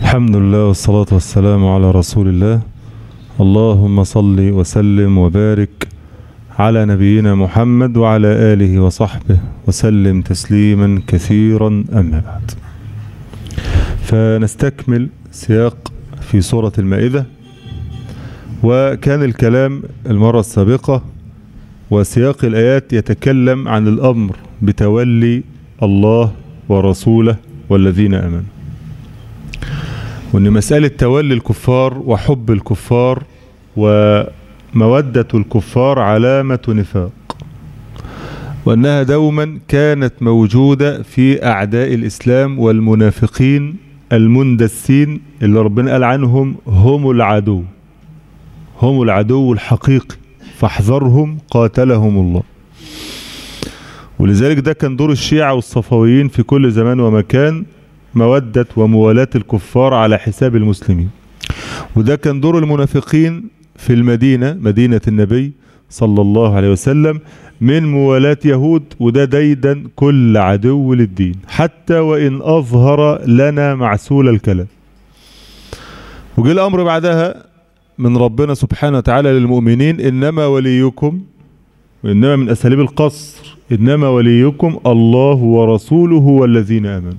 الحمد لله والصلاة والسلام على رسول الله اللهم صل وسلم وبارك على نبينا محمد وعلى آله وصحبه وسلم تسليما كثيرا أما بعد فنستكمل سياق في سورة المائدة وكان الكلام المرة السابقة وسياق الآيات يتكلم عن الأمر بتولي الله ورسوله والذين آمنوا وأن مسألة تولي الكفار وحب الكفار ومودة الكفار علامة نفاق وأنها دوما كانت موجودة في أعداء الإسلام والمنافقين المندسين اللي ربنا قال عنهم هم العدو هم العدو الحقيقي فاحذرهم قاتلهم الله ولذلك ده كان دور الشيعة والصفويين في كل زمان ومكان مودة وموالاة الكفار على حساب المسلمين وده كان دور المنافقين في المدينة مدينة النبي صلى الله عليه وسلم من موالاة يهود وده ديدا كل عدو للدين حتى وإن أظهر لنا معسول الكلام وجاء الأمر بعدها من ربنا سبحانه وتعالى للمؤمنين إنما وليكم وإنما من أساليب القصر إنما وليكم الله ورسوله والذين آمنوا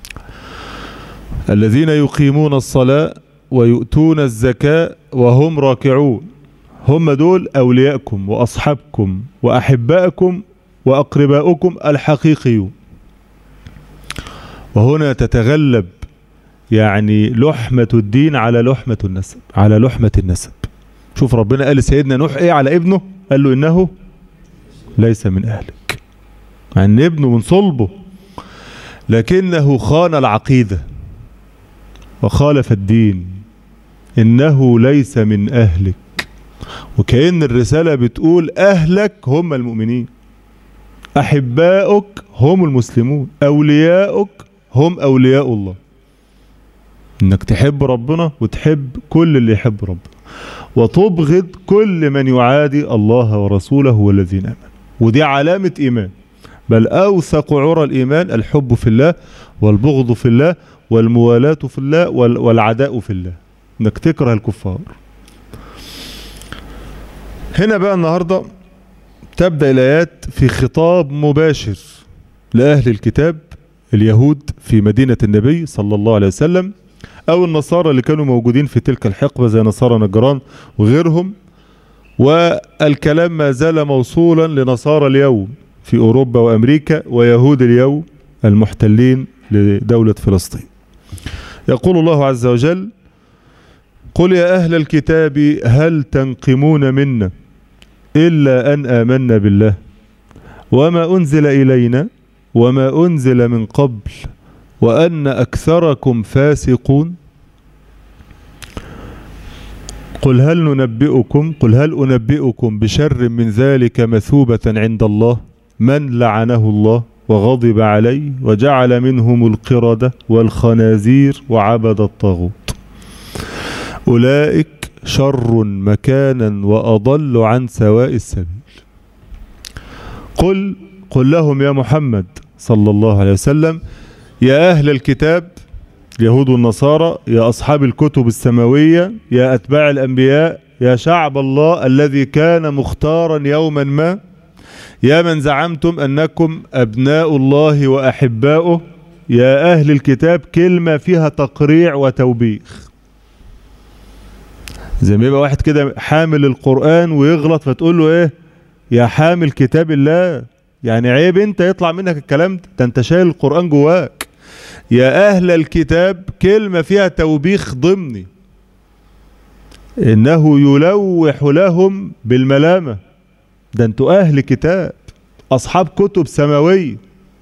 الذين يقيمون الصلاة ويؤتون الزكاة وهم راكعون هم دول أولياءكم وأصحابكم وأحبائكم وأقرباؤكم الحقيقيون وهنا تتغلب يعني لحمة الدين على لحمة النسب على لحمة النسب شوف ربنا قال سيدنا نوح ايه على ابنه قال له انه ليس من اهلك مع ان ابنه من صلبه لكنه خان العقيدة وخالف الدين انه ليس من اهلك وكأن الرسالة بتقول اهلك هم المؤمنين احبائك هم المسلمون اولياؤك هم اولياء الله انك تحب ربنا وتحب كل اللي يحب ربنا وتبغض كل من يعادي الله ورسوله والذين امنوا ودي علامة ايمان بل اوثق عرى الايمان الحب في الله والبغض في الله والموالاة في الله والعداء في الله انك تكره الكفار هنا بقى النهاردة تبدأ الآيات في خطاب مباشر لأهل الكتاب اليهود في مدينة النبي صلى الله عليه وسلم أو النصارى اللي كانوا موجودين في تلك الحقبة زي نصارى نجران وغيرهم والكلام ما زال موصولا لنصارى اليوم في أوروبا وأمريكا ويهود اليوم المحتلين لدولة فلسطين يقول الله عز وجل قل يا أهل الكتاب هل تنقمون منا إلا أن آمنا بالله وما أنزل إلينا وما أنزل من قبل وأن أكثركم فاسقون قل هل ننبئكم قل هل أنبئكم بشر من ذلك مثوبة عند الله من لعنه الله وغضب عليه وجعل منهم القردة والخنازير وعبد الطاغوت أولئك شر مكانا وأضل عن سواء السبيل قل قل لهم يا محمد صلى الله عليه وسلم يا أهل الكتاب يهود والنصارى يا أصحاب الكتب السماوية يا أتباع الأنبياء يا شعب الله الذي كان مختارا يوما ما يا من زعمتم أنكم أبناء الله وأحباؤه يا أهل الكتاب كلمة فيها تقريع وتوبيخ زي ما يبقى واحد كده حامل القرآن ويغلط فتقول له ايه يا حامل كتاب الله يعني عيب انت يطلع منك الكلام ده, ده انت شايل القرآن جواك يا أهل الكتاب كلمة فيها توبيخ ضمني إنه يلوح لهم بالملامة ده انتوا أهل كتاب أصحاب كتب سماوية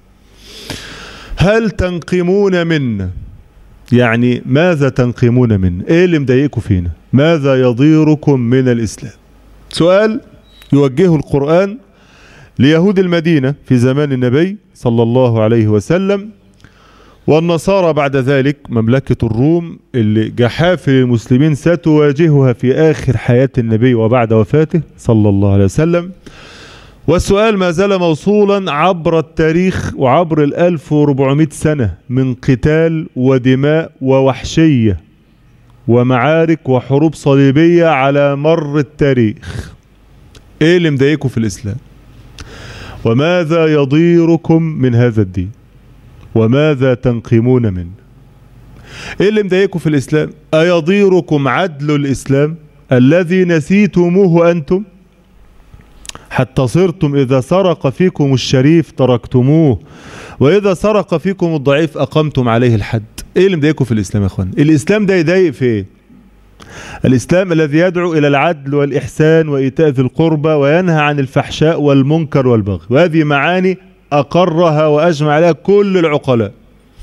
هل تنقمون منا يعني ماذا تنقمون منا ايه اللي مضايقكم فينا ماذا يضيركم من الإسلام سؤال يوجهه القرآن ليهود المدينة في زمان النبي صلى الله عليه وسلم والنصارى بعد ذلك مملكة الروم اللي جحافل المسلمين ستواجهها في آخر حياة النبي وبعد وفاته صلى الله عليه وسلم والسؤال ما زال موصولا عبر التاريخ وعبر ال 1400 سنة من قتال ودماء ووحشية ومعارك وحروب صليبية على مر التاريخ ايه اللي مضايقكم في الاسلام وماذا يضيركم من هذا الدين وماذا تنقمون منه ايه اللي مضايقكم في الاسلام ايضيركم عدل الاسلام الذي نسيتموه انتم حتى صرتم اذا سرق فيكم الشريف تركتموه واذا سرق فيكم الضعيف اقمتم عليه الحد ايه اللي مضايقكم في الاسلام يا اخوان الاسلام ده يضايق في ايه الإسلام الذي يدعو إلى العدل والإحسان وإيتاء ذي القربى وينهى عن الفحشاء والمنكر والبغي وهذه معاني أقرها وأجمع عليها كل العقلاء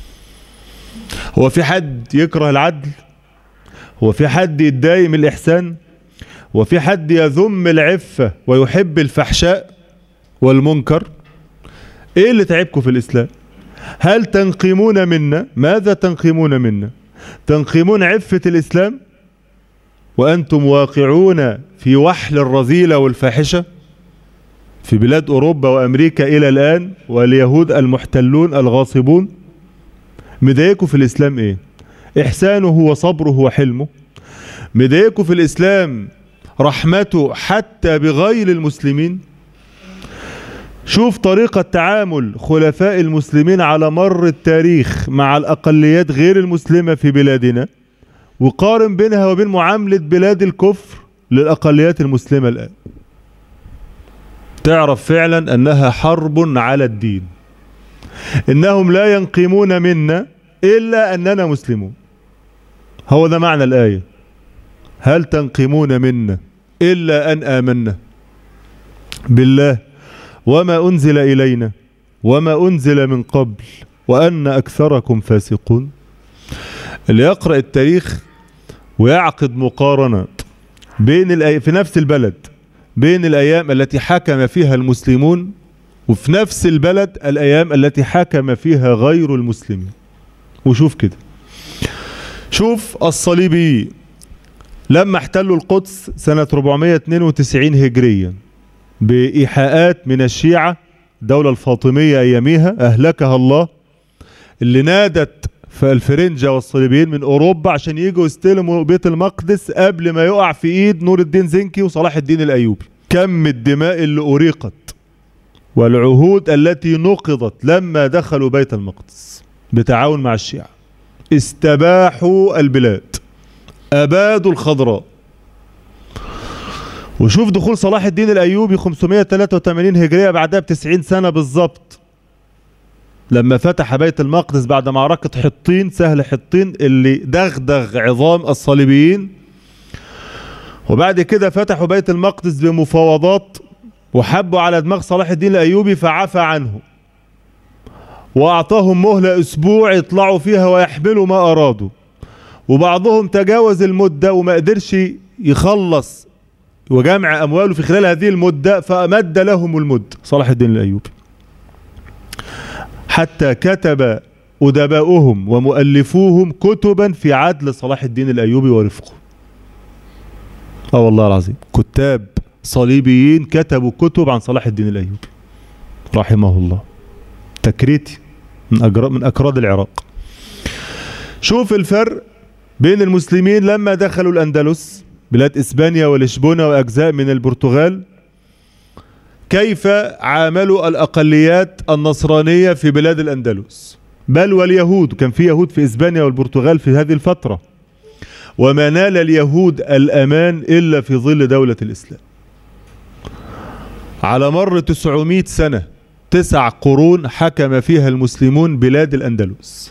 هو في حد يكره العدل هو في حد يتضايق من الإحسان هو في حد يذم العفة ويحب الفحشاء والمنكر ايه اللي تعبكم في الإسلام هل تنقمون منا ماذا تنقمون منا تنقمون عفة الإسلام وأنتم واقعون في وحل الرذيلة والفاحشة في بلاد أوروبا وأمريكا إلى الآن واليهود المحتلون الغاصبون مضايقكم في الإسلام إيه إحسانه وصبره وحلمه مضايقكم في الإسلام رحمته حتى بغير المسلمين شوف طريقة تعامل خلفاء المسلمين على مر التاريخ مع الأقليات غير المسلمة في بلادنا وقارن بينها وبين معاملة بلاد الكفر للأقليات المسلمة الآن تعرف فعلا أنها حرب على الدين إنهم لا ينقمون منا إلا أننا مسلمون هو ده معنى الآية هل تنقمون منا إلا أن آمنا بالله وما أنزل إلينا وما أنزل من قبل وأن أكثركم فاسقون اللي يقرأ التاريخ ويعقد مقارنات بين الأي... في نفس البلد بين الأيام التي حكم فيها المسلمون وفي نفس البلد الأيام التي حكم فيها غير المسلمين وشوف كده شوف الصليبيين لما احتلوا القدس سنة 492 هجريا بإيحاءات من الشيعة الدولة الفاطمية أياميها أهلكها الله اللي نادت في الفرنجة والصليبيين من أوروبا عشان يجوا يستلموا بيت المقدس قبل ما يقع في إيد نور الدين زنكي وصلاح الدين الأيوبي كم الدماء اللي أريقت والعهود التي نقضت لما دخلوا بيت المقدس بتعاون مع الشيعة استباحوا البلاد أبادوا الخضراء وشوف دخول صلاح الدين الأيوبي 583 هجرية بعدها ب 90 سنة بالظبط لما فتح بيت المقدس بعد معركة حطين سهل حطين اللي دغدغ عظام الصليبيين وبعد كده فتحوا بيت المقدس بمفاوضات وحبوا على دماغ صلاح الدين الأيوبي فعفى عنه وأعطاهم مهلة أسبوع يطلعوا فيها ويحملوا ما أرادوا وبعضهم تجاوز المدة وما قدرش يخلص وجمع أمواله في خلال هذه المدة فمد لهم المد صلاح الدين الأيوبي حتى كتب أدباؤهم ومؤلفوهم كتبا في عدل صلاح الدين الأيوبي ورفقه اه والله العظيم كتاب صليبيين كتبوا كتب عن صلاح الدين الأيوبي رحمه الله تكريتي من, أجر... من أكراد العراق شوف الفرق بين المسلمين لما دخلوا الأندلس بلاد إسبانيا ولشبونة وأجزاء من البرتغال كيف عاملوا الأقليات النصرانية في بلاد الأندلس بل واليهود كان في يهود في إسبانيا والبرتغال في هذه الفترة وما نال اليهود الأمان إلا في ظل دولة الإسلام على مر 900 سنة تسع قرون حكم فيها المسلمون بلاد الأندلس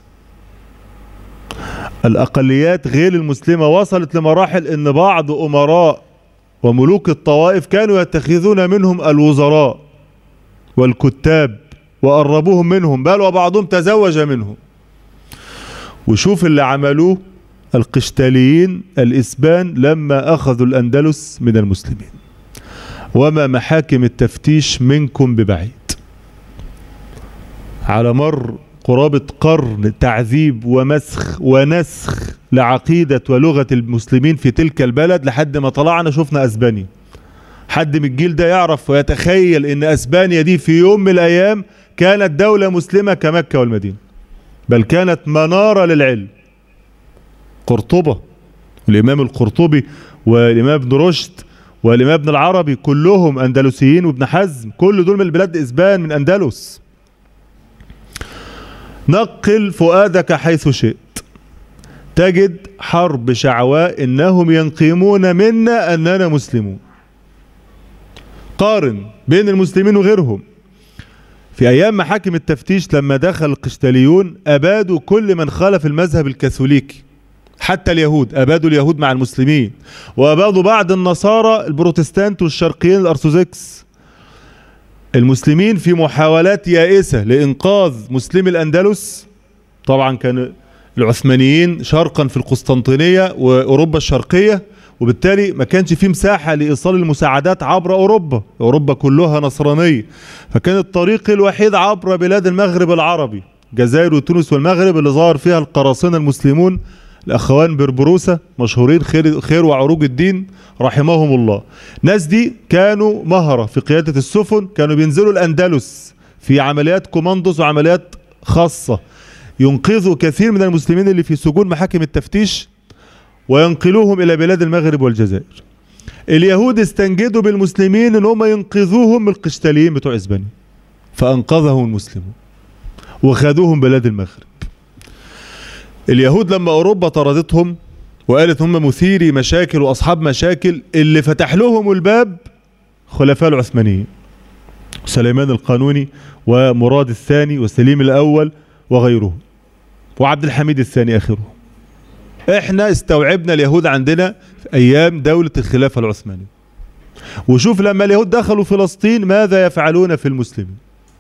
الأقليات غير المسلمة وصلت لمراحل أن بعض أمراء وملوك الطوائف كانوا يتخذون منهم الوزراء والكتاب وقربوهم منهم بل وبعضهم تزوج منهم وشوف اللي عملوه القشتاليين الإسبان لما أخذوا الأندلس من المسلمين وما محاكم التفتيش منكم ببعيد على مر قرابة قرن تعذيب ومسخ ونسخ لعقيدة ولغة المسلمين في تلك البلد لحد ما طلعنا شفنا أسبانيا حد من الجيل ده يعرف ويتخيل ان اسبانيا دي في يوم من الايام كانت دولة مسلمة كمكة والمدينة بل كانت منارة للعلم قرطبة الامام القرطبي والامام ابن رشد والامام ابن العربي كلهم اندلسيين وابن حزم كل دول من البلاد اسبان من اندلس نقل فؤادك حيث شئت تجد حرب شعواء انهم ينقمون منا اننا مسلمون قارن بين المسلمين وغيرهم في ايام محاكم التفتيش لما دخل القشتاليون ابادوا كل من خالف المذهب الكاثوليكي حتى اليهود ابادوا اليهود مع المسلمين وابادوا بعض النصارى البروتستانت والشرقيين الارثوذكس المسلمين في محاولات يائسة لإنقاذ مسلمي الأندلس طبعا كان العثمانيين شرقا في القسطنطينية وأوروبا الشرقية وبالتالي ما كانش في مساحة لإيصال المساعدات عبر أوروبا أوروبا كلها نصرانية فكان الطريق الوحيد عبر بلاد المغرب العربي جزائر وتونس والمغرب اللي ظهر فيها القراصنة المسلمون الأخوان بربروسة مشهورين خير, خير وعروج الدين رحمهم الله ناس دي كانوا مهرة في قيادة السفن كانوا بينزلوا الأندلس في عمليات كوماندوز وعمليات خاصة ينقذوا كثير من المسلمين اللي في سجون محاكم التفتيش وينقلوهم إلى بلاد المغرب والجزائر اليهود استنجدوا بالمسلمين ان هم ينقذوهم من القشتاليين بتوع اسبانيا فانقذهم المسلمون وخدوهم بلاد المغرب اليهود لما اوروبا طردتهم وقالت هم مثيري مشاكل واصحاب مشاكل اللي فتح لهم الباب خلفاء العثمانيين سليمان القانوني ومراد الثاني وسليم الاول وغيرهم وعبد الحميد الثاني اخرهم احنا استوعبنا اليهود عندنا في ايام دولة الخلافة العثمانية وشوف لما اليهود دخلوا فلسطين ماذا يفعلون في المسلمين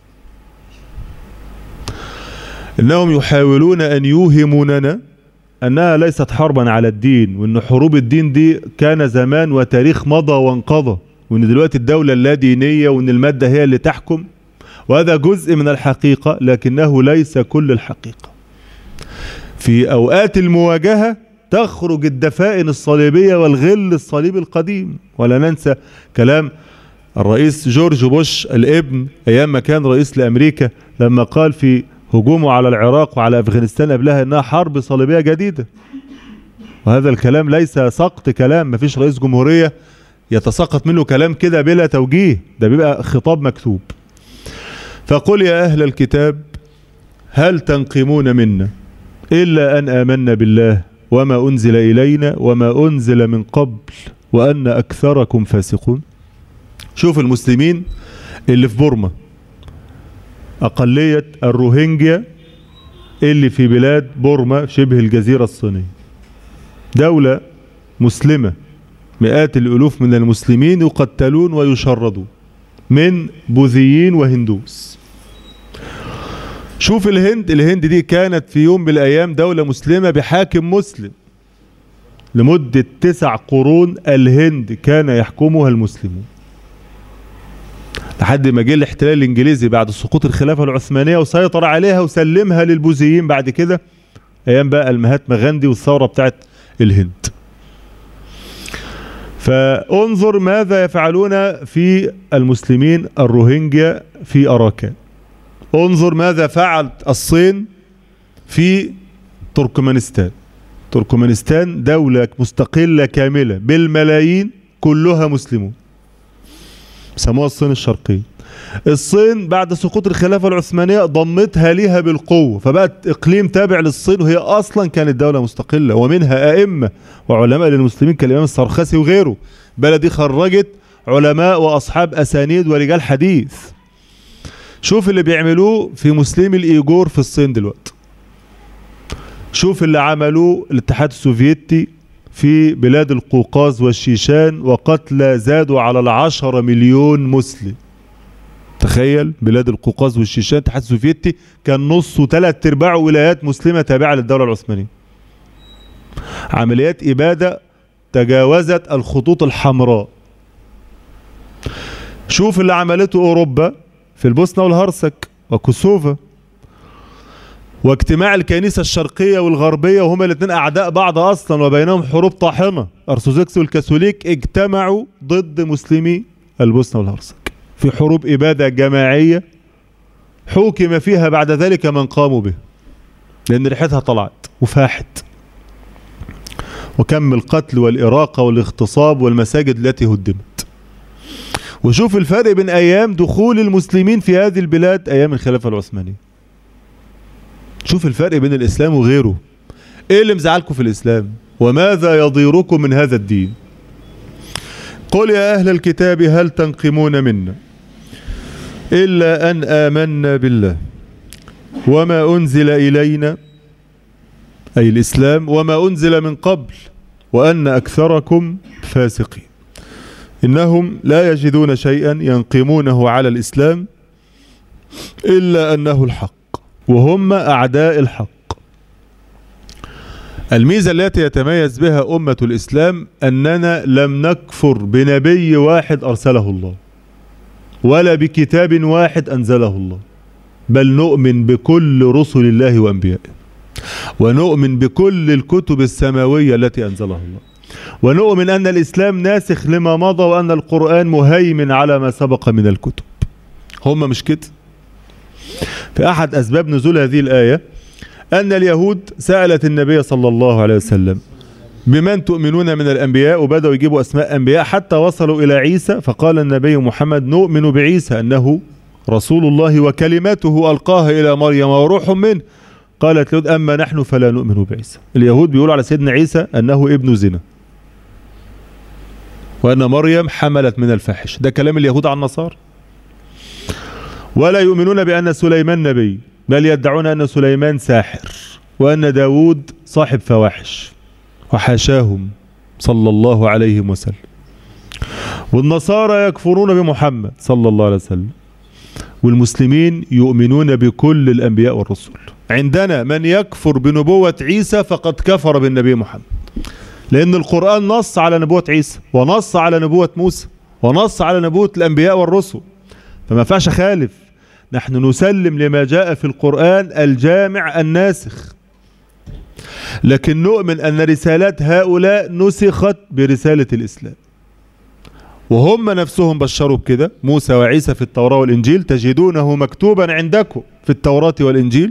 انهم يحاولون ان يوهموننا انها ليست حربا على الدين وان حروب الدين دي كان زمان وتاريخ مضى وانقضى وان دلوقتي الدولة اللادينية وان المادة هي اللي تحكم وهذا جزء من الحقيقة لكنه ليس كل الحقيقة في اوقات المواجهة تخرج الدفائن الصليبية والغل الصليبي القديم ولا ننسى كلام الرئيس جورج بوش الابن ايام ما كان رئيس لامريكا لما قال في هجومه على العراق وعلى افغانستان قبلها انها حرب صليبيه جديده وهذا الكلام ليس سقط كلام مفيش رئيس جمهوريه يتساقط منه كلام كده بلا توجيه ده بيبقى خطاب مكتوب فقل يا اهل الكتاب هل تنقمون منا الا ان امنا بالله وما انزل الينا وما انزل من قبل وان اكثركم فاسقون شوف المسلمين اللي في بورما أقلية الروهينجيا اللي في بلاد بورما شبه الجزيرة الصينية دولة مسلمة مئات الألوف من المسلمين يقتلون ويشردون من بوذيين وهندوس شوف الهند الهند دي كانت في يوم من الأيام دولة مسلمة بحاكم مسلم لمدة تسع قرون الهند كان يحكمها المسلمون لحد ما جه الاحتلال الانجليزي بعد سقوط الخلافه العثمانيه وسيطر عليها وسلمها للبوذيين بعد كده ايام بقى المهاتما غاندي والثوره بتاعت الهند فانظر ماذا يفعلون في المسلمين الروهينجيا في اراكان انظر ماذا فعلت الصين في تركمانستان تركمانستان دولة مستقلة كاملة بالملايين كلها مسلمون سموها الصين الشرقية الصين بعد سقوط الخلافة العثمانية ضمتها ليها بالقوة فبقت اقليم تابع للصين وهي اصلا كانت دولة مستقلة ومنها ائمة وعلماء للمسلمين كالامام السرخسي وغيره بلدي خرجت علماء واصحاب اسانيد ورجال حديث شوف اللي بيعملوه في مسلمي الايجور في الصين دلوقتي شوف اللي عملوه الاتحاد السوفيتي في بلاد القوقاز والشيشان وقتلى زادوا على العشرة مليون مسلم تخيل بلاد القوقاز والشيشان الاتحاد السوفيتي كان نص وثلاث ارباعه ولايات مسلمة تابعة للدولة العثمانية عمليات إبادة تجاوزت الخطوط الحمراء شوف اللي عملته أوروبا في البوسنة والهرسك وكوسوفا واجتماع الكنيسة الشرقية والغربية وهما الاثنين أعداء بعض أصلا وبينهم حروب طاحنة أرثوذكس والكاثوليك اجتمعوا ضد مسلمي البوسنة والهرسك في حروب إبادة جماعية حوكم فيها بعد ذلك من قاموا به لأن ريحتها طلعت وفاحت وكم القتل والإراقة والاغتصاب والمساجد التي هدمت وشوف الفرق بين أيام دخول المسلمين في هذه البلاد أيام الخلافة العثمانية شوف الفرق بين الإسلام وغيره إيه اللي مزعلكم في الإسلام وماذا يضيركم من هذا الدين قل يا أهل الكتاب هل تنقمون منا إلا أن آمنا بالله وما أنزل إلينا أي الإسلام وما أنزل من قبل وأن أكثركم فاسقين إنهم لا يجدون شيئا ينقمونه على الإسلام إلا أنه الحق وهم أعداء الحق الميزة التي يتميز بها أمة الإسلام أننا لم نكفر بنبي واحد أرسله الله ولا بكتاب واحد أنزله الله بل نؤمن بكل رسل الله وأنبيائه ونؤمن بكل الكتب السماوية التي أنزلها الله ونؤمن أن الإسلام ناسخ لما مضى وأن القرآن مهيمن على ما سبق من الكتب هم مش كده في أحد أسباب نزول هذه الآية أن اليهود سألت النبي صلى الله عليه وسلم بمن تؤمنون من الأنبياء وبدأوا يجيبوا أسماء أنبياء حتى وصلوا إلى عيسى فقال النبي محمد نؤمن بعيسى أنه رسول الله وكلمته ألقاها إلى مريم وروح منه قالت له أما نحن فلا نؤمن بعيسى اليهود بيقولوا على سيدنا عيسى أنه ابن زنا وأن مريم حملت من الفاحش ده كلام اليهود عن النصارى ولا يؤمنون بأن سليمان نبي بل يدعون أن سليمان ساحر وأن داود صاحب فواحش وحاشاهم صلى الله عليه وسلم والنصارى يكفرون بمحمد صلى الله عليه وسلم والمسلمين يؤمنون بكل الأنبياء والرسل عندنا من يكفر بنبوة عيسى فقد كفر بالنبي محمد لأن القرآن نص على نبوة عيسى ونص على نبوة موسى ونص على نبوة الأنبياء والرسل فما فعش خالف نحن نسلم لما جاء في القرآن الجامع الناسخ لكن نؤمن أن رسالات هؤلاء نسخت برسالة الإسلام وهم نفسهم بشروا بكده موسى وعيسى في التوراة والإنجيل تجدونه مكتوبا عندكم في التوراة والإنجيل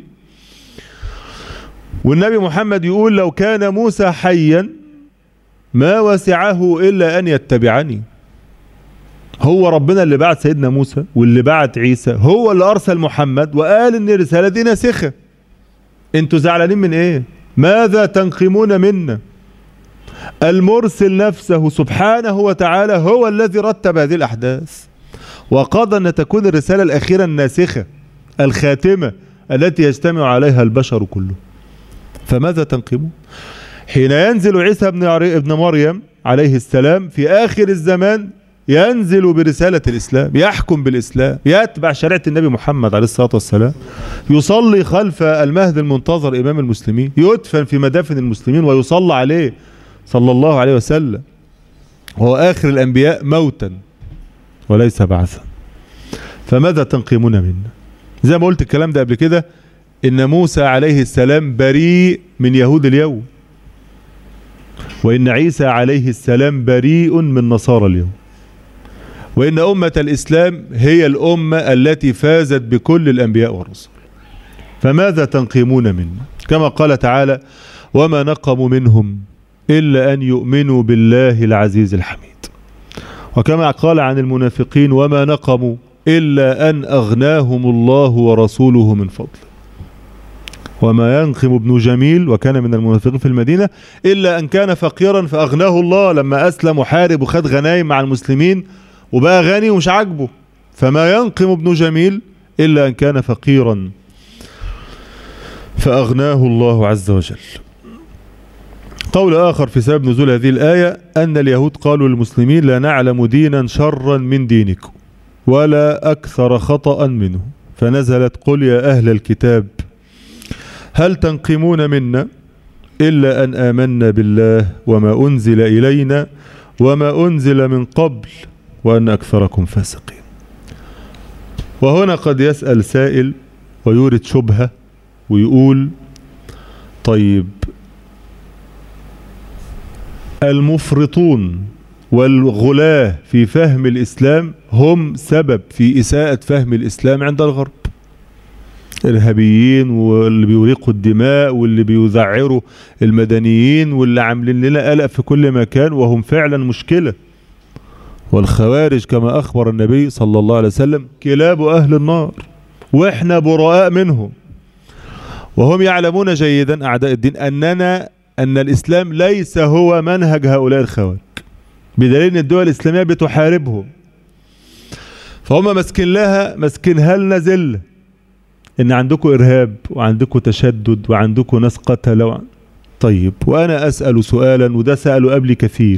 والنبي محمد يقول لو كان موسى حيا ما وسعه إلا أن يتبعني هو ربنا اللي بعت سيدنا موسى واللي بعت عيسى هو اللي أرسل محمد وقال إن الرسالة دي ناسخة انتوا زعلانين من ايه ماذا تنقمون منا المرسل نفسه سبحانه وتعالى هو الذي رتب هذه الأحداث وقضى أن تكون الرسالة الأخيرة الناسخة الخاتمة التي يجتمع عليها البشر كله فماذا تنقمون حين ينزل عيسى ابن ابن مريم عليه السلام في آخر الزمان ينزل برسالة الإسلام يحكم بالإسلام يتبع شريعة النبي محمد عليه الصلاة والسلام يصلي خلف المهد المنتظر إمام المسلمين يدفن في مدافن المسلمين ويصلى عليه صلى الله عليه وسلم وهو آخر الأنبياء موتا وليس بعثا فماذا تنقمون منا زي ما قلت الكلام ده قبل كده إن موسى عليه السلام بريء من يهود اليوم وإن عيسى عليه السلام بريء من نصارى اليوم وإن أمة الإسلام هي الأمة التي فازت بكل الأنبياء والرسل فماذا تنقمون منا كما قال تعالى وما نقموا منهم إلا أن يؤمنوا بالله العزيز الحميد وكما قال عن المنافقين وما نقموا إلا أن أغناهم الله ورسوله من فضله وما ينقم ابن جميل وكان من المنافقين في المدينة إلا أن كان فقيرا فأغناه الله لما أسلم وحارب وخد غنايم مع المسلمين وبقى غني ومش عاجبه فما ينقم ابن جميل إلا أن كان فقيرا فأغناه الله عز وجل قول آخر في سبب نزول هذه الآية أن اليهود قالوا للمسلمين لا نعلم دينا شرا من دينكم ولا أكثر خطأ منه فنزلت قل يا أهل الكتاب هل تنقمون منا إلا أن آمنا بالله وما أنزل إلينا وما أنزل من قبل وأن أكثركم فاسقين وهنا قد يسأل سائل ويورد شبهة ويقول طيب المفرطون والغلاة في فهم الإسلام هم سبب في إساءة فهم الإسلام عند الغرب إرهابيين واللي بيريقوا الدماء واللي بيذعروا المدنيين واللي عاملين لنا قلق في كل مكان وهم فعلا مشكلة والخوارج كما أخبر النبي صلى الله عليه وسلم كلاب أهل النار وإحنا براء منهم وهم يعلمون جيدا أعداء الدين أننا أن الإسلام ليس هو منهج هؤلاء الخوارج بدليل أن الدول الإسلامية بتحاربهم فهم مسكن لها مسكنها لنا ذلة ان عندكم ارهاب وعندكم تشدد وعندكم ناس قتلوا طيب وانا اسال سؤالا وده ساله قبلي كثير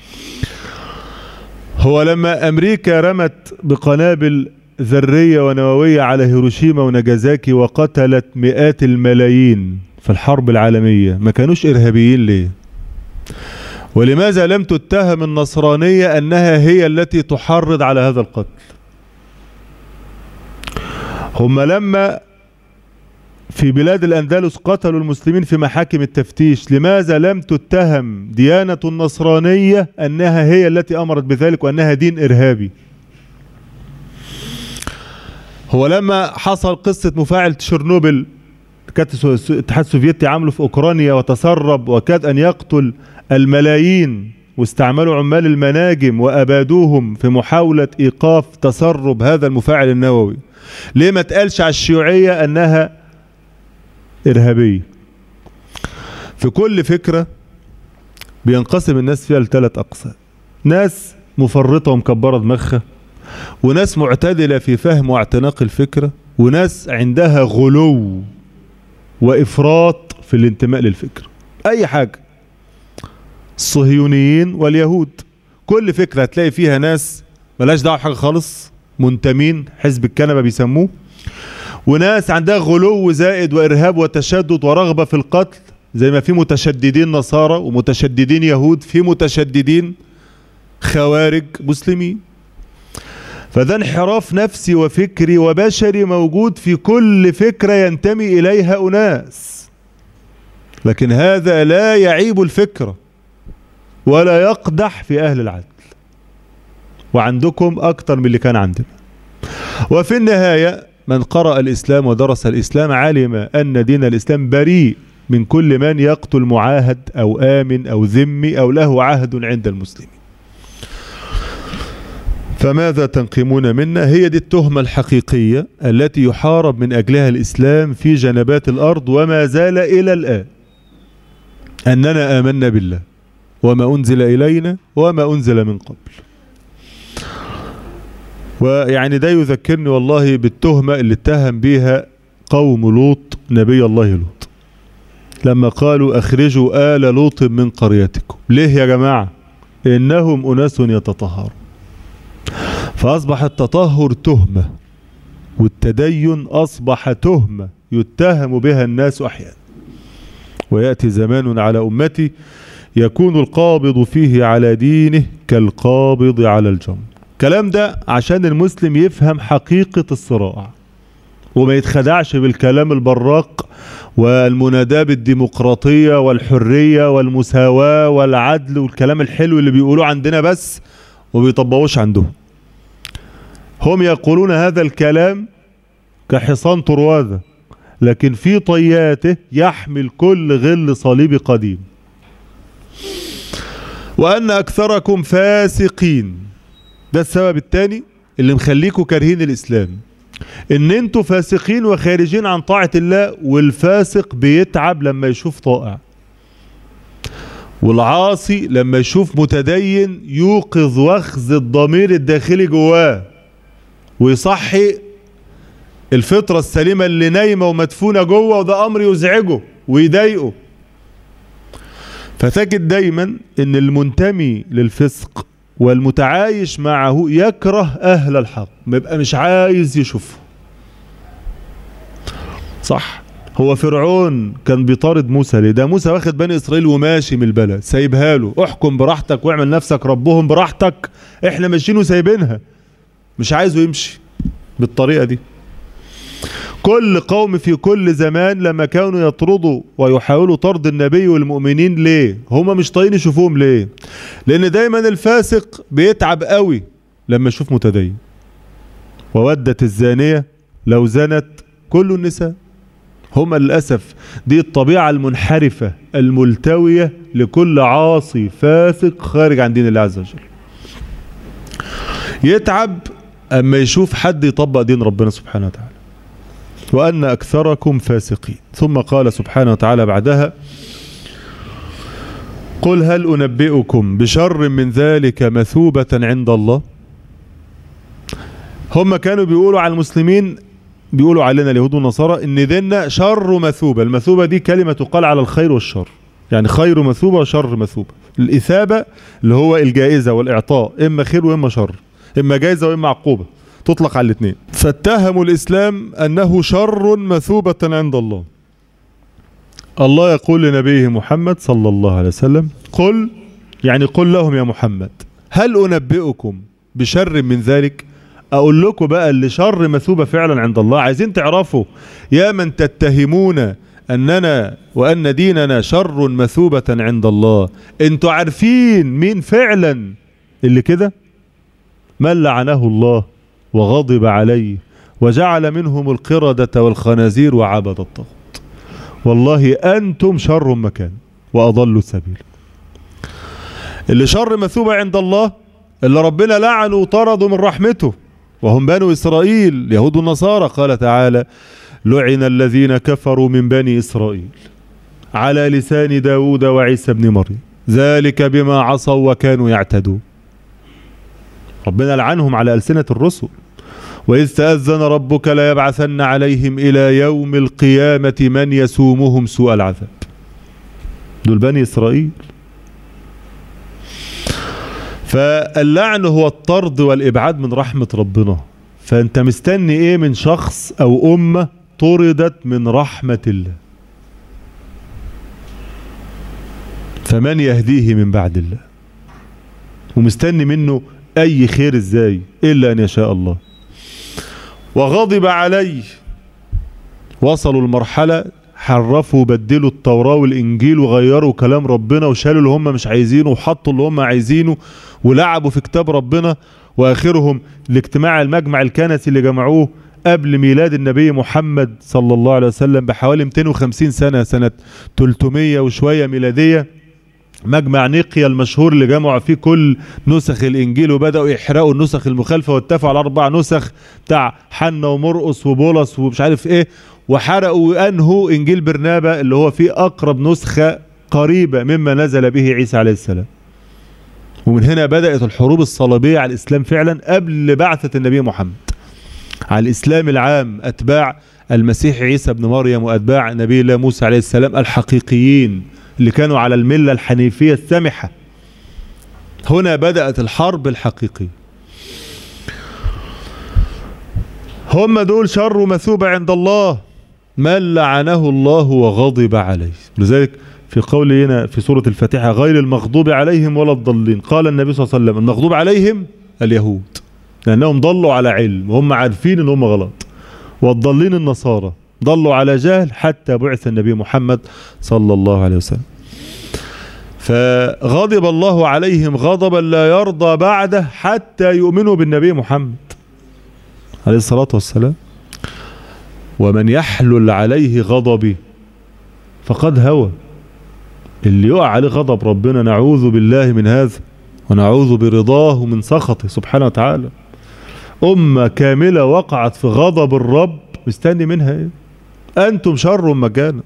هو لما امريكا رمت بقنابل ذريه ونوويه على هيروشيما وناجازاكي وقتلت مئات الملايين في الحرب العالميه ما كانوش ارهابيين ليه ولماذا لم تتهم النصرانيه انها هي التي تحرض على هذا القتل هم لما في بلاد الأندلس قتلوا المسلمين في محاكم التفتيش لماذا لم تتهم ديانة النصرانية أنها هي التي أمرت بذلك وأنها دين إرهابي هو لما حصل قصة مفاعل تشيرنوبل كانت الاتحاد السوفيتي عمله في أوكرانيا وتسرب وكاد أن يقتل الملايين واستعملوا عمال المناجم وأبادوهم في محاولة إيقاف تسرب هذا المفاعل النووي ليه ما تقالش على الشيوعية أنها إرهابية في كل فكرة بينقسم الناس فيها لثلاث أقسام ناس مفرطة ومكبرة دماغها وناس معتدلة في فهم واعتناق الفكرة وناس عندها غلو وإفراط في الانتماء للفكرة أي حاجة الصهيونيين واليهود كل فكرة هتلاقي فيها ناس ملاش دعوة بحاجة خالص منتمين حزب الكنبة بيسموه وناس عندها غلو زائد وإرهاب وتشدد ورغبة في القتل زي ما في متشددين نصارى ومتشددين يهود في متشددين خوارج مسلمين فده انحراف نفسي وفكري وبشري موجود في كل فكرة ينتمي إليها أناس لكن هذا لا يعيب الفكرة ولا يقدح في أهل العدل وعندكم أكتر من اللي كان عندنا وفي النهاية من قرأ الإسلام ودرس الإسلام علم أن دين الإسلام بريء من كل من يقتل معاهد أو آمن أو ذمي أو له عهد عند المسلمين فماذا تنقمون منا هي دي التهمة الحقيقية التي يحارب من أجلها الإسلام في جنبات الأرض وما زال إلى الآن أننا آمنا بالله وما أنزل إلينا وما أنزل من قبل ويعني ده يذكرني والله بالتهمة اللي اتهم بيها قوم لوط نبي الله لوط لما قالوا أخرجوا آل لوط من قريتكم ليه يا جماعة إنهم أناس يتطهرون فأصبح التطهر تهمة والتدين أصبح تهمة يتهم بها الناس أحيانا ويأتي زمان على أمتي يكون القابض فيه على دينه كالقابض على الجمر الكلام ده عشان المسلم يفهم حقيقة الصراع وما يتخدعش بالكلام البراق والمناداة بالديمقراطية والحرية والمساواة والعدل والكلام الحلو اللي بيقولوه عندنا بس وبيطبقوش عندهم هم يقولون هذا الكلام كحصان طروادة لكن في طياته يحمل كل غل صليبي قديم وأن أكثركم فاسقين ده السبب الثاني اللي مخليكوا كارهين الإسلام ان انتوا فاسقين وخارجين عن طاعة الله والفاسق بيتعب لما يشوف طائع والعاصي لما يشوف متدين يوقظ وخز الضمير الداخلي جواه ويصحي الفطرة السليمة اللي نايمة ومدفونة جوه وده أمر يزعجه ويضايقه فتجد دايما ان المنتمي للفسق والمتعايش معه يكره أهل الحق ما يبقى مش عايز يشوفه صح هو فرعون كان بيطارد موسى ليه ده موسى واخد بني إسرائيل وماشي من البلد سايبها له احكم براحتك واعمل نفسك ربهم براحتك احنا ماشيين وسايبينها مش عايزه يمشي بالطريقة دي كل قوم في كل زمان لما كانوا يطردوا ويحاولوا طرد النبي والمؤمنين ليه هما مش طايقين يشوفوهم ليه لان دايما الفاسق بيتعب قوي لما يشوف متدين وودت الزانية لو زنت كل النساء هما للأسف دي الطبيعة المنحرفة الملتوية لكل عاصي فاسق خارج عن دين الله عز وجل يتعب أما يشوف حد يطبق دين ربنا سبحانه وتعالى وأن أكثركم فاسقين ثم قال سبحانه وتعالى بعدها قل هل أنبئكم بشر من ذلك مثوبة عند الله هم كانوا بيقولوا على المسلمين بيقولوا علينا اليهود والنصارى ان ديننا شر مثوبة المثوبة دي كلمة تقال على الخير والشر يعني خير مثوبة وشر مثوبة الإثابة اللي هو الجائزة والإعطاء إما خير وإما شر إما جائزة وإما عقوبة تطلق على الاثنين فاتهموا الإسلام أنه شر مثوبة عند الله الله يقول لنبيه محمد صلى الله عليه وسلم قل يعني قل لهم يا محمد هل أنبئكم بشر من ذلك أقول لكم بقى اللي شر مثوبة فعلا عند الله عايزين تعرفوا يا من تتهمون أننا وأن ديننا شر مثوبة عند الله انتوا عارفين مين فعلا اللي كده من لعنه الله وغضب عليه وجعل منهم القردة والخنازير وعبد الطاغوت والله أنتم شر مكان وأضل سبيل اللي شر مثوبة عند الله اللي ربنا لعنه وطرده من رحمته وهم بنو إسرائيل يهود النصارى قال تعالى لعن الذين كفروا من بني إسرائيل على لسان داود وعيسى بن مريم ذلك بما عصوا وكانوا يعتدون ربنا لعنهم على ألسنة الرسل وإذ تأذن ربك ليبعثن عليهم إلى يوم القيامة من يسومهم سوء العذاب دول بني إسرائيل فاللعن هو الطرد والإبعاد من رحمة ربنا فأنت مستني إيه من شخص أو أمة طردت من رحمة الله فمن يهديه من بعد الله ومستني منه أي خير إزاي إلا أن يشاء الله وغضب عليه وصلوا المرحلة حرفوا بدلوا التوراة والإنجيل وغيروا كلام ربنا وشالوا اللي هم مش عايزينه وحطوا اللي هم عايزينه ولعبوا في كتاب ربنا وآخرهم الاجتماع المجمع الكنسي اللي جمعوه قبل ميلاد النبي محمد صلى الله عليه وسلم بحوالي 250 سنة سنة 300 وشوية ميلادية مجمع نيقيا المشهور اللي جمعوا فيه كل نسخ الانجيل وبداوا يحرقوا النسخ المخالفه واتفقوا على اربع نسخ بتاع حنا ومرقس وبولس ومش عارف ايه وحرقوا وانهوا انجيل برنابا اللي هو فيه اقرب نسخه قريبه مما نزل به عيسى عليه السلام ومن هنا بدات الحروب الصليبيه على الاسلام فعلا قبل بعثه النبي محمد على الاسلام العام اتباع المسيح عيسى ابن مريم واتباع نبي الله موسى عليه السلام الحقيقيين اللي كانوا على الملة الحنيفية السمحة هنا بدأت الحرب الحقيقية هم دول شر مثوبة عند الله من لعنه الله وغضب عليه لذلك في قوله هنا في سورة الفاتحة غير المغضوب عليهم ولا الضالين قال النبي صلى الله عليه وسلم المغضوب عليهم اليهود لأنهم ضلوا على علم وهم عارفين ان هم غلط والضالين النصارى ضلوا على جهل حتى بعث النبي محمد صلى الله عليه وسلم فغضب الله عليهم غضبا لا يرضى بعده حتى يؤمنوا بالنبي محمد عليه الصلاة والسلام ومن يحلل عليه غضبي فقد هوى اللي يقع عليه غضب ربنا نعوذ بالله من هذا ونعوذ برضاه من سخطه سبحانه وتعالى أمة كاملة وقعت في غضب الرب مستني منها ايه انتم شر مكانا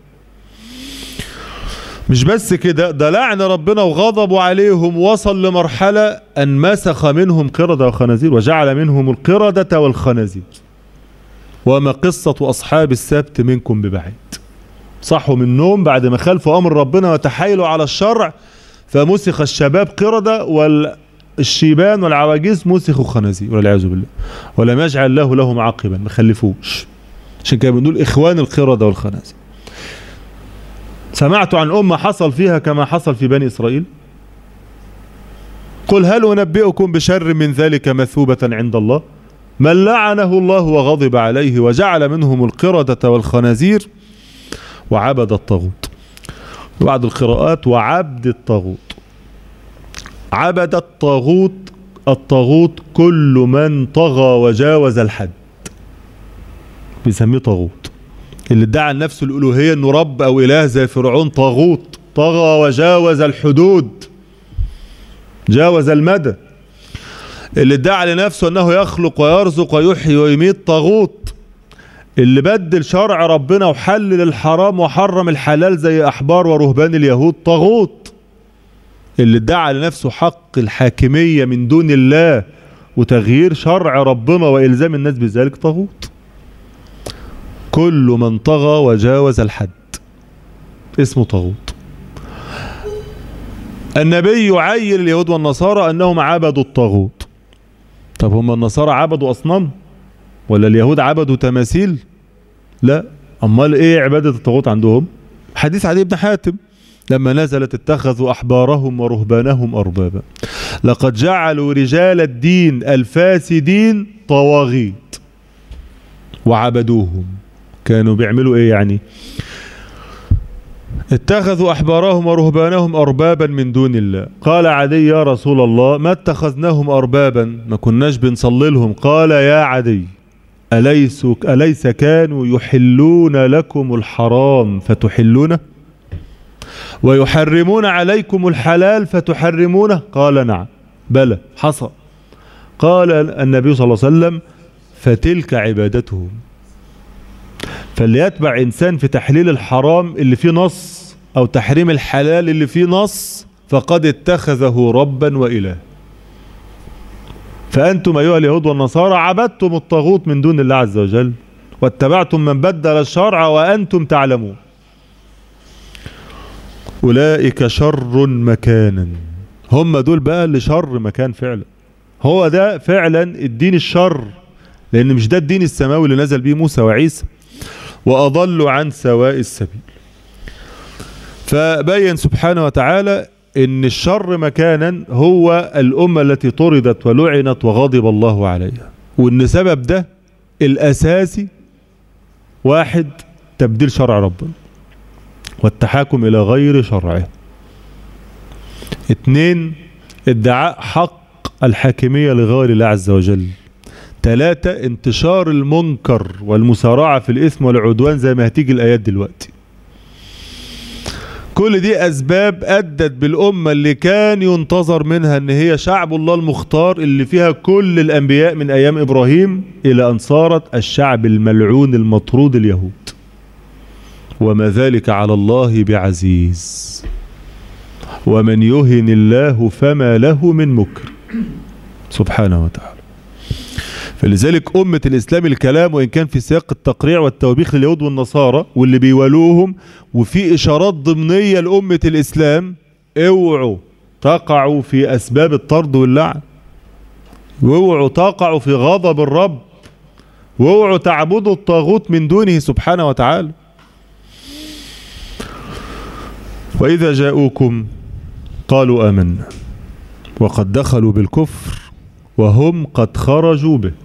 مش بس كده ده لعن ربنا وغضبوا عليهم وصل لمرحلة ان مسخ منهم قردة وخنازير وجعل منهم القردة والخنازير وما قصة اصحاب السبت منكم ببعيد صحوا من النوم بعد ما خالفوا امر ربنا وتحايلوا على الشرع فمسخ الشباب قردة والشيبان والعواجيز مسخوا خنازير والعياذ بالله ولم يجعل له لهم عاقبا ما خلفوش عشان كده بنقول اخوان القردة والخنازير سمعت عن أمة حصل فيها كما حصل في بني إسرائيل قل هل أنبئكم بشر من ذلك مثوبة عند الله من لعنه الله وغضب عليه وجعل منهم القردة والخنازير وعبد الطاغوت بعض القراءات وعبد الطاغوت عبد الطاغوت الطاغوت كل من طغى وجاوز الحد بيسميه طاغوت اللي ادعى لنفسه الالوهيه انه رب او اله زي فرعون طاغوت طغى وجاوز الحدود جاوز المدى اللي ادعى لنفسه انه يخلق ويرزق ويحيي ويميت طاغوت اللي بدل شرع ربنا وحلل الحرام وحرم الحلال زي احبار ورهبان اليهود طاغوت اللي ادعى لنفسه حق الحاكمية من دون الله وتغيير شرع ربنا والزام الناس بذلك طاغوت كل من طغى وجاوز الحد اسمه طاغوت النبي يعين اليهود والنصارى انهم عبدوا الطاغوت طب هم النصارى عبدوا اصنام ولا اليهود عبدوا تماثيل لا امال ايه عبادة الطاغوت عندهم حديث علي بن حاتم لما نزلت اتخذوا احبارهم ورهبانهم اربابا لقد جعلوا رجال الدين الفاسدين طواغيت وعبدوهم كانوا بيعملوا ايه يعني اتخذوا احبارهم ورهبانهم اربابا من دون الله قال عدي يا رسول الله ما اتخذناهم اربابا ما كناش بنصلي لهم قال يا عدي أليس, أليس كانوا يحلون لكم الحرام فتحلونه ويحرمون عليكم الحلال فتحرمونه قال نعم بلى حصل قال النبي صلى الله عليه وسلم فتلك عبادتهم فليتبع إنسان في تحليل الحرام اللي فيه نص أو تحريم الحلال اللي فيه نص فقد اتخذه ربا وإله فأنتم أيها اليهود والنصارى عبدتم الطاغوت من دون الله عز وجل واتبعتم من بدل الشرع وأنتم تعلمون أولئك شر مكانا هم دول بقى اللي شر مكان فعلا هو ده فعلا الدين الشر لأن مش ده الدين السماوي اللي نزل به موسى وعيسى وأضلوا عن سواء السبيل فبين سبحانه وتعالى ان الشر مكانا هو الامة التي طردت ولعنت وغضب الله عليها وان سبب ده الاساسي واحد تبديل شرع ربنا والتحاكم الى غير شرعه اتنين ادعاء حق الحاكمية لغير الله عز وجل ثلاثة انتشار المنكر والمسارعة في الإثم والعدوان زي ما هتيجي الآيات دلوقتي كل دي أسباب أدت بالأمة اللي كان ينتظر منها أن هي شعب الله المختار اللي فيها كل الأنبياء من أيام إبراهيم إلى أن صارت الشعب الملعون المطرود اليهود وما ذلك على الله بعزيز ومن يهن الله فما له من مكر سبحانه وتعالى فلذلك أمة الإسلام الكلام وإن كان في سياق التقريع والتوبيخ لليهود والنصارى واللي بيولوهم وفي إشارات ضمنية لأمة الإسلام اوعوا تقعوا في أسباب الطرد واللعن واوعوا تقعوا في غضب الرب واوعوا تعبدوا الطاغوت من دونه سبحانه وتعالى وإذا جاءوكم قالوا آمنا وقد دخلوا بالكفر وهم قد خرجوا به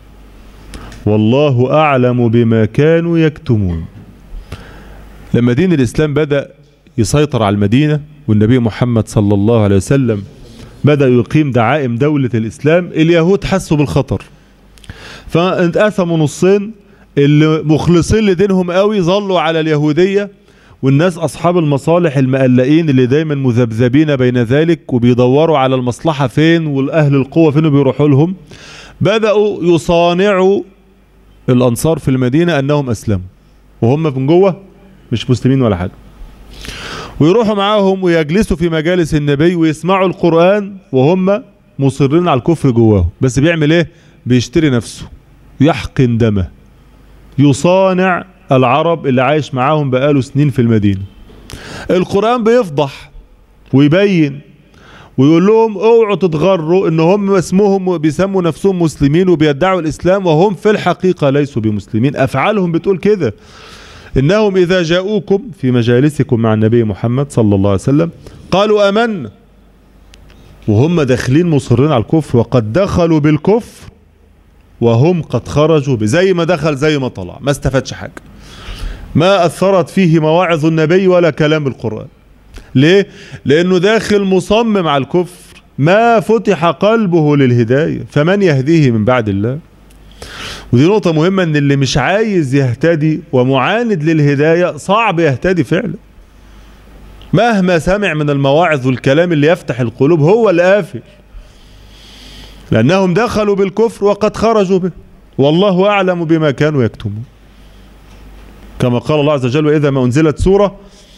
والله أعلم بما كانوا يكتمون لما دين الإسلام بدأ يسيطر على المدينة والنبي محمد صلى الله عليه وسلم بدأ يقيم دعائم دولة الإسلام اليهود حسوا بالخطر فانتقسموا نصين اللي مخلصين لدينهم قوي ظلوا على اليهودية والناس أصحاب المصالح المقلقين اللي دايما مذبذبين بين ذلك وبيدوروا على المصلحة فين والأهل القوة فين بيروحوا لهم بدأوا يصانعوا الأنصار في المدينة أنهم أسلموا وهم من جوه مش مسلمين ولا حاجة ويروحوا معاهم ويجلسوا في مجالس النبي ويسمعوا القرآن وهم مصرين على الكفر جواهم بس بيعمل ايه بيشتري نفسه يحقن دمه يصانع العرب اللي عايش معاهم بقاله سنين في المدينة القرآن بيفضح ويبين ويقول لهم اوعوا تتغروا ان هم اسمهم بيسموا نفسهم مسلمين وبيدعوا الاسلام وهم في الحقيقة ليسوا بمسلمين افعالهم بتقول كده انهم اذا جاءوكم في مجالسكم مع النبي محمد صلى الله عليه وسلم قالوا امنا وهم داخلين مصرين على الكفر وقد دخلوا بالكفر وهم قد خرجوا به زي ما دخل زي ما طلع ما استفادش حاجة ما أثرت فيه مواعظ النبي ولا كلام القرآن ليه؟ لأنه داخل مصمم على الكفر ما فتح قلبه للهداية فمن يهديه من بعد الله ودي نقطة مهمة ان اللي مش عايز يهتدي ومعاند للهداية صعب يهتدي فعلا مهما سمع من المواعظ والكلام اللي يفتح القلوب هو القافل لأنهم دخلوا بالكفر وقد خرجوا به والله أعلم بما كانوا يكتمون كما قال الله عز وجل وإذا ما أنزلت سورة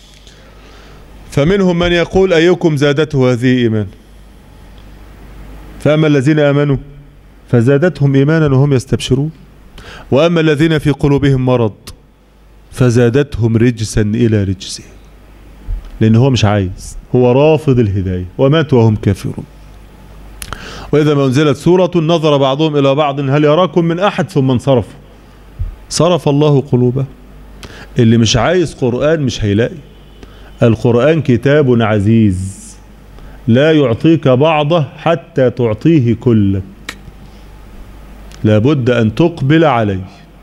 فمنهم من يقول أيكم زادته هذه إيمان فأما الذين آمنوا فزادتهم إيمانا وهم يستبشرون وأما الذين في قلوبهم مرض فزادتهم رجسا إلى رجسهم لأن هو مش عايز هو رافض الهداية ومات وهم كافرون وإذا ما أنزلت سورة نظر بعضهم إلى بعض هل يراكم من أحد ثم انصرفوا صرف الله قلوبه اللي مش عايز قرآن مش هيلاقي القرآن كتاب عزيز لا يعطيك بعضه حتى تعطيه كلك لابد أن تقبل عليه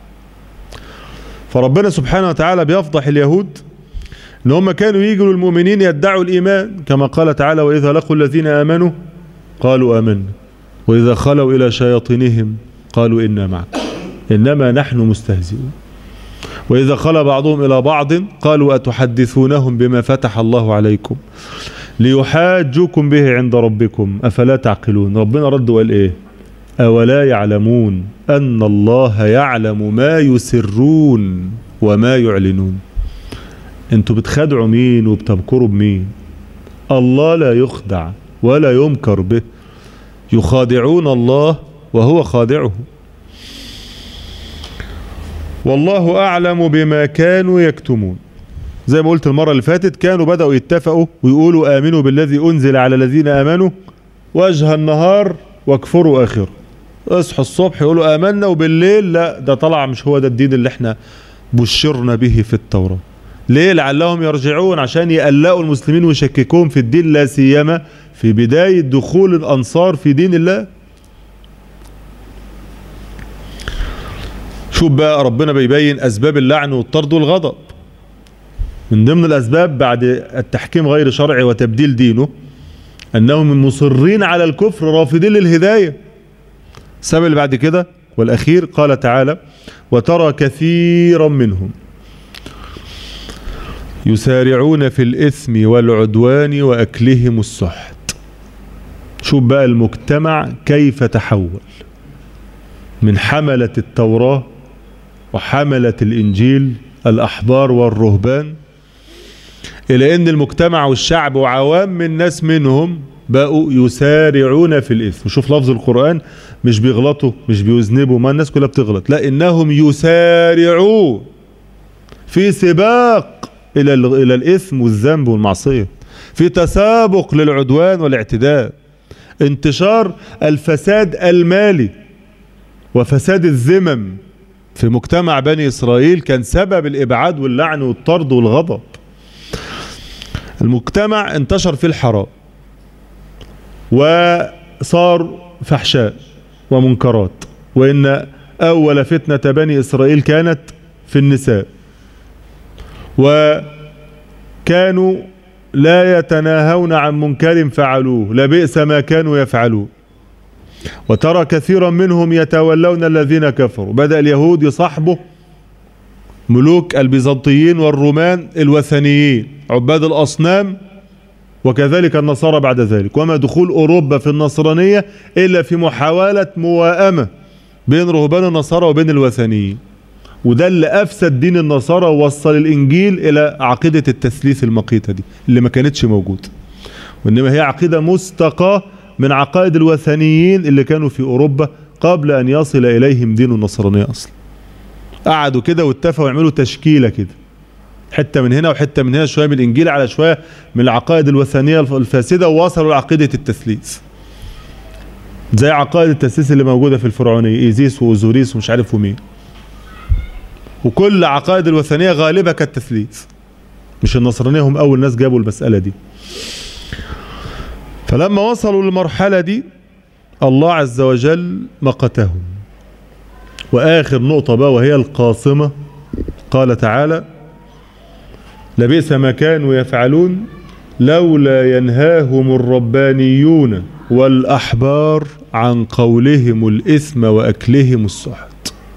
فربنا سبحانه وتعالى بيفضح اليهود ان هم كانوا يجوا للمؤمنين يدعوا الايمان كما قال تعالى واذا لقوا الذين امنوا قالوا امنا واذا خلوا الى شياطينهم قالوا انا معكم انما نحن مستهزئون واذا خلى بعضهم الى بعض قالوا اتحدثونهم بما فتح الله عليكم ليحاجوكم به عند ربكم افلا تعقلون ربنا رد وقال ايه اولا يعلمون ان الله يعلم ما يسرون وما يعلنون انتوا بتخدعوا مين وبتمكروا بمين الله لا يخدع ولا يمكر به يخادعون الله وهو خادعه والله أعلم بما كانوا يكتمون زي ما قلت المرة اللي فاتت كانوا بدأوا يتفقوا ويقولوا آمنوا بالذي أنزل على الذين آمنوا وجه النهار واكفروا آخره اصحوا الصبح يقولوا آمنا وبالليل لا ده طلع مش هو ده الدين اللي احنا بشرنا به في التوراة ليه لعلهم يرجعون عشان يقلقوا المسلمين ويشككوهم في الدين لا سيما في بداية دخول الأنصار في دين الله شوف بقى ربنا بيبين أسباب اللعن والطرد والغضب من ضمن الأسباب بعد التحكيم غير شرعي وتبديل دينه أنهم مصرين على الكفر رافضين للهداية السبب اللي بعد كده والأخير قال تعالى وترى كثيرا منهم يسارعون في الإثم والعدوان وأكلهم السحت شوف بقى المجتمع كيف تحول من حملة التوراة وحملة الإنجيل الأحبار والرهبان إلى أن المجتمع والشعب وعوام من ناس منهم بقوا يسارعون في الإثم شوف لفظ القرآن مش بيغلطوا مش بيذنبوا ما الناس كلها بتغلط لا إنهم يسارعون في سباق إلى إلى الإثم والذنب والمعصية في تسابق للعدوان والاعتداء انتشار الفساد المالي وفساد الذمم في مجتمع بني إسرائيل كان سبب الإبعاد واللعن والطرد والغضب المجتمع انتشر في الحرام وصار فحشاء ومنكرات وإن أول فتنة بني إسرائيل كانت في النساء وكانوا لا يتناهون عن منكر فعلوه لبئس ما كانوا يفعلون وترى كثيرا منهم يتولون الذين كفروا بدأ اليهود يصاحبوا ملوك البيزنطيين والرومان الوثنيين عباد الأصنام وكذلك النصارى بعد ذلك وما دخول أوروبا في النصرانية إلا في محاولة موائمة بين رهبان النصارى وبين الوثنيين وده اللي أفسد دين النصارى ووصل الإنجيل إلى عقيدة التثليث المقيتة دي اللي ما كانتش موجودة وإنما هي عقيدة مستقاة من عقائد الوثنيين اللي كانوا في أوروبا قبل أن يصل إليهم دين النصرانية أصلا قعدوا كده واتفقوا يعملوا تشكيلة كده حتة من هنا وحتة من هنا شوية من الإنجيل على شوية من العقائد الوثنية الفاسدة ووصلوا لعقيدة التثليث زي عقائد التثليث اللي موجودة في الفرعونية إيزيس وأوزوريس ومش عارف ومين وكل عقائد الوثنية غالبة كالتثليث مش النصرانية هم أول ناس جابوا المسألة دي فلما وصلوا للمرحلة دي الله عز وجل مقتهم وآخر نقطة بقى وهي القاصمة قال تعالى لبئس ما كانوا يفعلون لولا ينهاهم الربانيون والأحبار عن قولهم الإثم وأكلهم السحت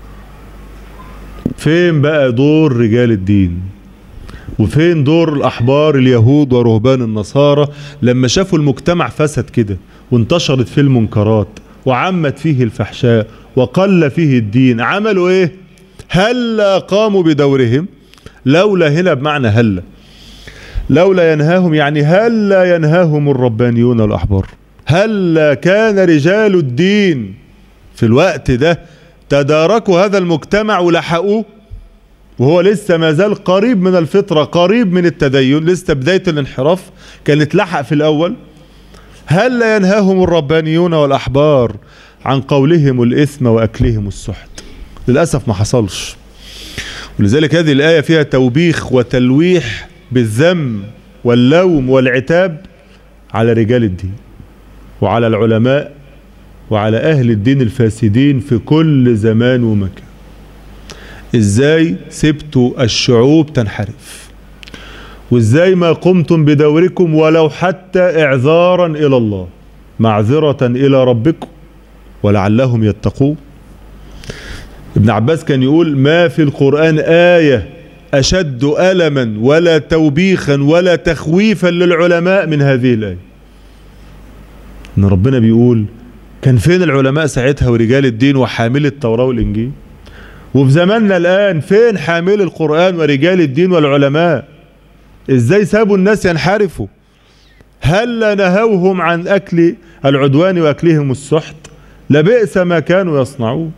فين بقى دور رجال الدين وفين دور الأحبار اليهود ورهبان النصارى لما شافوا المجتمع فسد كده وانتشرت فيه المنكرات وعمت فيه الفحشاء وقل فيه الدين عملوا ايه هلا قاموا بدورهم لولا هنا بمعنى هلا لولا ينهاهم يعني هلا ينهاهم الربانيون والأحبار هلا كان رجال الدين في الوقت ده تداركوا هذا المجتمع ولحقوه وهو لسه ما زال قريب من الفطرة قريب من التدين لسه بداية الانحراف كانت لحق في الأول هل لا ينهاهم الربانيون والأحبار عن قولهم الإثم وأكلهم السحت للأسف ما حصلش ولذلك هذه الآية فيها توبيخ وتلويح بالذم واللوم والعتاب على رجال الدين وعلى العلماء وعلى أهل الدين الفاسدين في كل زمان ومكان ازاي سبتوا الشعوب تنحرف وازاي ما قمتم بدوركم ولو حتى اعذارا الى الله معذرة الى ربكم ولعلهم يتقون ابن عباس كان يقول ما في القرآن آية أشد ألما ولا توبيخا ولا تخويفا للعلماء من هذه الآية إن ربنا بيقول كان فين العلماء ساعتها ورجال الدين وحامل التوراة والإنجيل وفي زماننا الآن فين حامل القرآن ورجال الدين والعلماء ازاي سابوا الناس ينحرفوا هل نهوهم عن أكل العدوان وأكلهم السحت لبئس ما كانوا يصنعون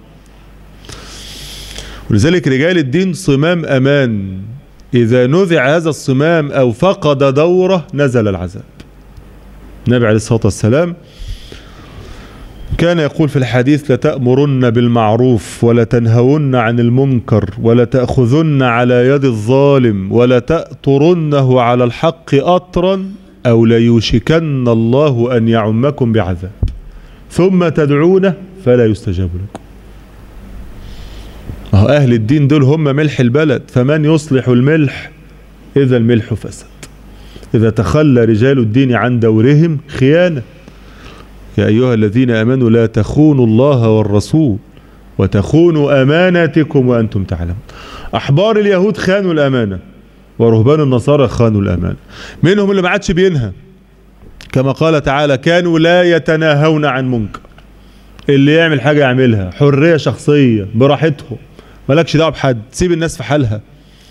ولذلك رجال الدين صمام أمان إذا نزع هذا الصمام أو فقد دوره نزل العذاب النبي عليه الصلاة والسلام كان يقول في الحديث لتأمرن بالمعروف ولا تنهون عن المنكر ولا تأخذن على يد الظالم ولا تأطرنه على الحق أطرا أو ليوشكن الله أن يعمكم بعذاب ثم تدعونه فلا يستجاب لكم أهو أهل الدين دول هم ملح البلد فمن يصلح الملح إذا الملح فسد إذا تخلى رجال الدين عن دورهم خيانة يا أيها الذين آمنوا لا تخونوا الله والرسول وتخونوا أماناتكم وأنتم تعلمون أحبار اليهود خانوا الأمانة ورهبان النصارى خانوا الأمانة منهم اللي ما عادش بينهى كما قال تعالى كانوا لا يتناهون عن منكر اللي يعمل حاجة يعملها حرية شخصية براحتهم مالكش دعوه بحد سيب الناس في حالها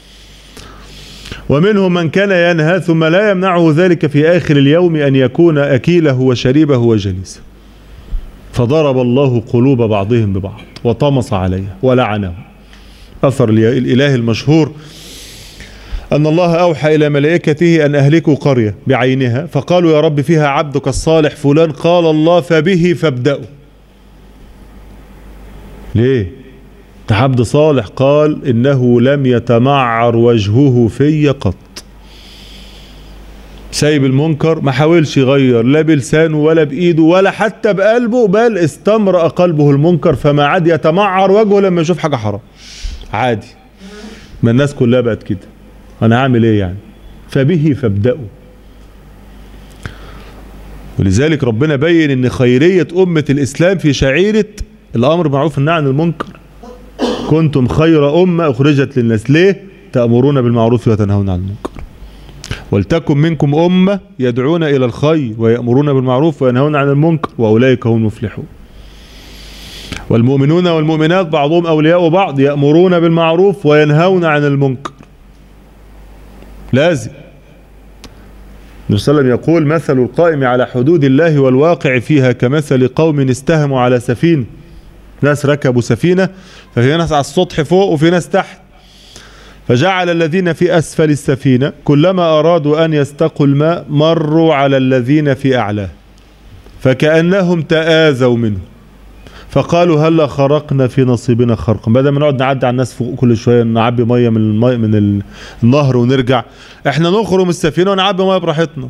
ومنهم من كان ينهى ثم لا يمنعه ذلك في آخر اليوم أن يكون أكيله وشريبه وجليسه فضرب الله قلوب بعضهم ببعض وطمس عليها ولعنهم أثر الإله المشهور أن الله أوحى إلى ملائكته أن أهلكوا قرية بعينها فقالوا يا رب فيها عبدك الصالح فلان قال الله فبه فابدأوا ليه عبد صالح قال إنه لم يتمعر وجهه في قط سايب المنكر ما حاولش يغير لا بلسانه ولا بإيده ولا حتى بقلبه بل استمرأ قلبه المنكر فما عاد يتمعر وجهه لما يشوف حاجة حرام عادي ما الناس كلها بقت كده أنا هعمل إيه يعني فبه فابدأوا ولذلك ربنا بين ان خيرية أمة الإسلام في شعيرة الأمر معروف النهي عن المنكر كنتم خير أمة أخرجت للناس ليه تأمرون بالمعروف وتنهون عن المنكر ولتكن منكم أمة يدعون إلى الخير ويأمرون بالمعروف وينهون عن المنكر وأولئك هم المفلحون والمؤمنون والمؤمنات بعضهم أولياء بعض يأمرون بالمعروف وينهون عن المنكر لازم النبي صلى الله عليه وسلم يقول مثل القائم على حدود الله والواقع فيها كمثل قوم استهموا على سفينه ناس ركبوا سفينة ففي ناس على السطح فوق وفي ناس تحت فجعل الذين في أسفل السفينة كلما أرادوا أن يستقوا الماء مروا على الذين في أعلاه فكأنهم تآذوا منه فقالوا هلا خرقنا في نصيبنا خرقا بدل ما نقعد نعدي على الناس فوق كل شويه نعبي ميه من المي من النهر ونرجع احنا نخرم السفينه ونعبي ميه براحتنا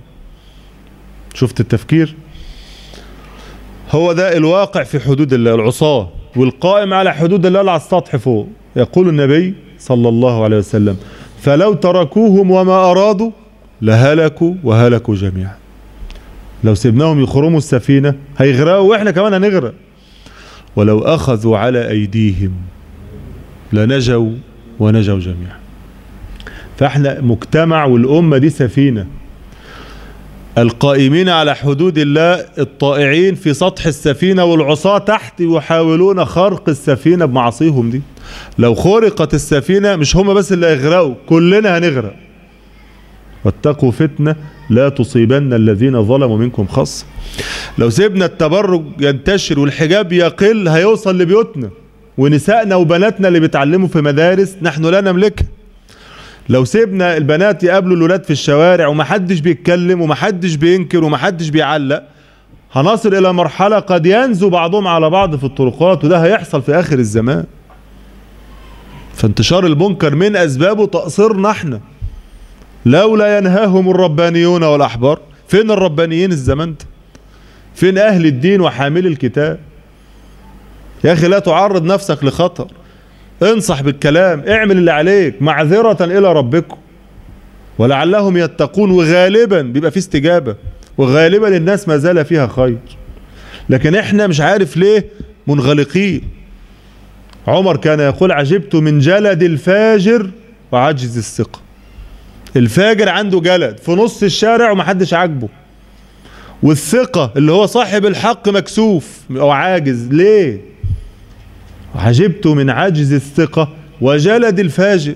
شفت التفكير هو ده الواقع في حدود الله العصاه والقائم على حدود الله على السطح فوق يقول النبي صلى الله عليه وسلم فلو تركوهم وما أرادوا لهلكوا وهلكوا جميعا لو سيبناهم يخرموا السفينة هيغرقوا وإحنا كمان هنغرق ولو أخذوا على أيديهم لنجوا ونجوا جميعا فاحنا مجتمع والأمة دي سفينة القائمين على حدود الله الطائعين في سطح السفينة والعصاة تحت يحاولون خرق السفينة بمعاصيهم دي لو خرقت السفينة مش هم بس اللي هيغرقوا كلنا هنغرق واتقوا فتنة لا تصيبن الذين ظلموا منكم خاصة لو سيبنا التبرج ينتشر والحجاب يقل هيوصل لبيوتنا ونسائنا وبناتنا اللي بيتعلموا في مدارس نحن لا نملكها لو سيبنا البنات يقابلوا الولاد في الشوارع ومحدش بيتكلم ومحدش بينكر ومحدش بيعلق هنصل الى مرحلة قد ينزو بعضهم على بعض في الطرقات وده هيحصل في اخر الزمان فانتشار المنكر من اسبابه تقصيرنا احنا لولا ينهاهم الربانيون والاحبار فين الربانيين الزمان ده فين اهل الدين وحامل الكتاب يا اخي لا تعرض نفسك لخطر انصح بالكلام اعمل اللي عليك معذرة الى ربكم ولعلهم يتقون وغالبا بيبقى في استجابة وغالبا الناس ما زال فيها خير لكن احنا مش عارف ليه منغلقين عمر كان يقول عجبت من جلد الفاجر وعجز الثقة الفاجر عنده جلد في نص الشارع ومحدش عاجبه والثقة اللي هو صاحب الحق مكسوف او عاجز ليه عجبت من عجز الثقة وجلد الفاجر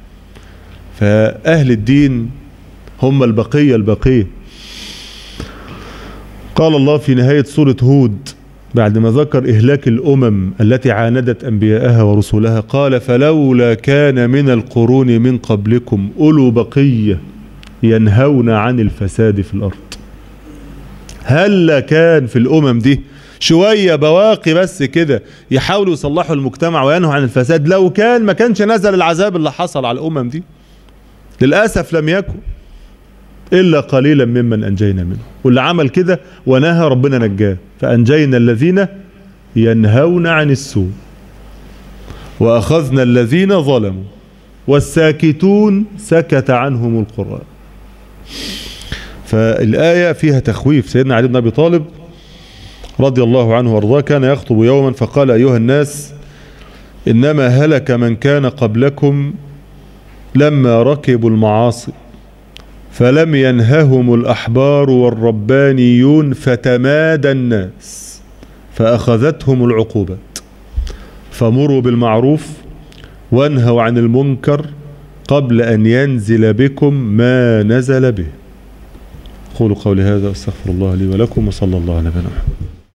فأهل الدين هم البقية البقية قال الله في نهاية سورة هود بعد ما ذكر إهلاك الأمم التي عاندت أنبياءها ورسلها قال فلولا كان من القرون من قبلكم أولو بقية ينهون عن الفساد في الأرض هل كان في الأمم دي شوية بواقي بس كده يحاولوا يصلحوا المجتمع وينهوا عن الفساد لو كان ما كانش نزل العذاب اللي حصل على الأمم دي للأسف لم يكن إلا قليلا ممن أنجينا منه واللي عمل كده ونهى ربنا نجاه فأنجينا الذين ينهون عن السوء وأخذنا الذين ظلموا والساكتون سكت عنهم القرآن فالآية فيها تخويف سيدنا علي بن أبي طالب رضي الله عنه وارضاه كان يخطب يوما فقال أيها الناس إنما هلك من كان قبلكم لما ركبوا المعاصي فلم ينههم الأحبار والربانيون فتمادى الناس فأخذتهم العقوبات فمروا بالمعروف وانهوا عن المنكر قبل أن ينزل بكم ما نزل به قولوا قولي هذا واستغفر الله لي ولكم وصلى الله على نبينا محمد